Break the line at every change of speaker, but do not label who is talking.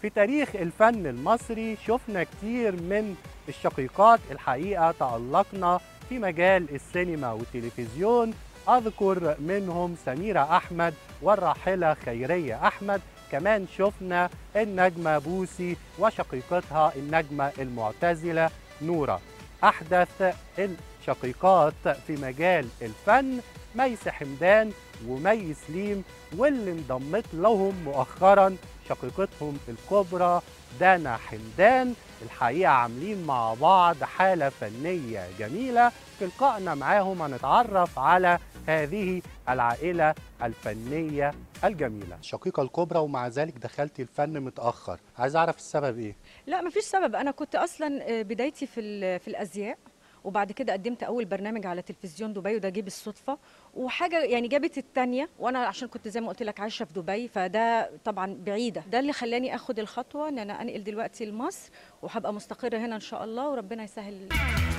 في تاريخ الفن المصري شفنا كتير من الشقيقات الحقيقة تألقنا في مجال السينما والتلفزيون أذكر منهم سميرة أحمد والراحلة خيرية أحمد كمان شفنا النجمة بوسي وشقيقتها النجمة المعتزلة نورة أحدث الشقيقات في مجال الفن ميس حمدان ومي سليم واللي انضمت لهم مؤخرا شقيقتهم الكبرى دانا حمدان الحقيقة عاملين مع بعض حالة فنية جميلة في لقائنا معاهم هنتعرف على هذه العائلة الفنية الجميلة الشقيقة الكبرى ومع ذلك دخلتي الفن متأخر عايز أعرف السبب إيه
لا مفيش سبب انا كنت اصلا بدايتي في ال- في الازياء وبعد كده قدمت اول برنامج على تلفزيون دبي وده جه بالصدفه وحاجه يعني جابت التانية وانا عشان كنت زي ما قلت لك عايشه في دبي فده طبعا بعيده ده اللي خلاني اخد الخطوه ان انا انقل دلوقتي لمصر وهبقى مستقره هنا ان شاء الله وربنا يسهل